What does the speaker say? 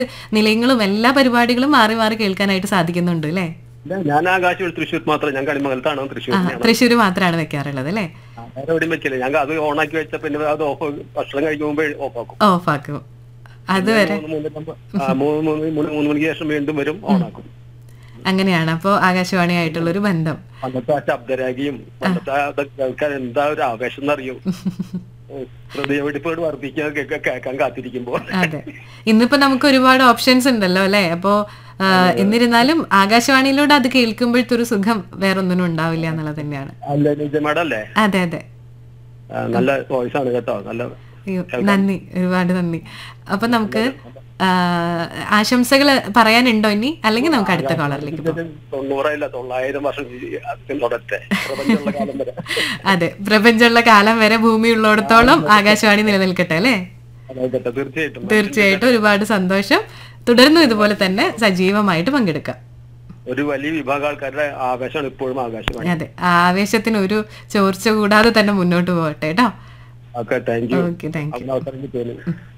നിലയങ്ങളും എല്ലാ പരിപാടികളും മാറി മാറി കേൾക്കാനായിട്ട് സാധിക്കുന്നുണ്ട് അല്ലേ ഇല്ല, ഞാൻ ആകാശവാണി തൃശ്ശൂർ മാത്രം ഞാൻ കളിമംഗലത്താണ് തൃശ്ശൂർ ആ തൃശ്ശൂർ മാത്രമാണ് വെക്കാറുള്ളത് അല്ലേ വേറെ എവിടെയും വെച്ചില്ല ഞാൻ അത് ഓണാക്കി വെച്ച പിന്നെ അത് ഓഫ് ഭക്ഷണം കഴിക്കുമ്പോൾ ഓഫ് ആക്കും ഓഫാക്കും അതുവരെ മൂന്ന് മൂന്ന് ആ, മൂന്ന് മൂന്ന് മൂന്ന് മൂന്ന് മണിക്ക് ശേഷം വീണ്ടും വരും ഓണാക്കും അങ്ങനെയാണ് അപ്പോൾ ആകാശവാണിയായിട്ടുള്ള ഒരു ബന്ധം പണ്ടത്തെ ആ ശബ്ദരാഗിയും പണ്ടത്തെ ആ അതൊക്കെ കേൾക്കാൻ എന്താ ഒരു ആവേശം എന്നറിയും ഹൃദയവെടിപ്പോട് വർദ്ധിക്കാൻ കേൾക്കാൻ കേൾക്കാൻ കാത്തിരിക്കുമ്പോൾ അതെ ഇന്നിപ്പോ നമുക്ക് ഒരുപാട് ഓപ്ഷൻസ് ഉണ്ടല്ലോ അല്ലേ അപ്പോ ആ, എന്നിരുന്നാലും ആകാശവാണിയിലൂടെ അത് കേൾക്കുമ്പോഴത്തെ ഒരു സുഖം വേറൊന്നിനും ഉണ്ടാവില്ല എന്നുള്ളത് തന്നെയാണ് അല്ല നിജമാടം അല്ലേ അതെ അതെ ആ, നല്ല വോയിസ് ആണ് കേട്ടോ നല്ല അയ്യോ നന്ദി ഒരുപാട് നന്ദി അപ്പൊ നമുക്ക് ആ, ആശംസകൾ പറയാനുണ്ടോ ഇനി അല്ലെങ്കിൽ നമുക്ക് അടുത്ത കോളറിലേക്ക് പോകാം തൊണ്ണൂറല്ല തൊള്ളായിരം വർഷം തുടരട്ടെ പ്രപഞ്ചമുള്ള കാലം വരെ അതെ പ്രപഞ്ചമുള്ള കാലം വരെ ഭൂമി ഉള്ളിടത്തോളം ആകാശവാണി നിലനിൽക്കട്ടെ അല്ലേ അതായിക്കോട്ടെ തീർച്ചയായിട്ടും തീർച്ചയായിട്ടും ഒരുപാട് സന്തോഷം തുടർന്നും ഇതുപോലെ തന്നെ സജീവമായിട്ട് പങ്കെടുക്കാം ഒരു വലിയ വിഭാഗം ആൾക്കാരുടെ ആവേശമാണ് ഇപ്പോഴും ആകാശവാണി അതെ ആ ആവേശത്തിന് ഒരു ചോർച്ച കൂടാതെ തന്നെ മുന്നോട്ട് പോകട്ടെ കേട്ടോ okay thank you okay thank you അവസരം കിട്ടിയതിന്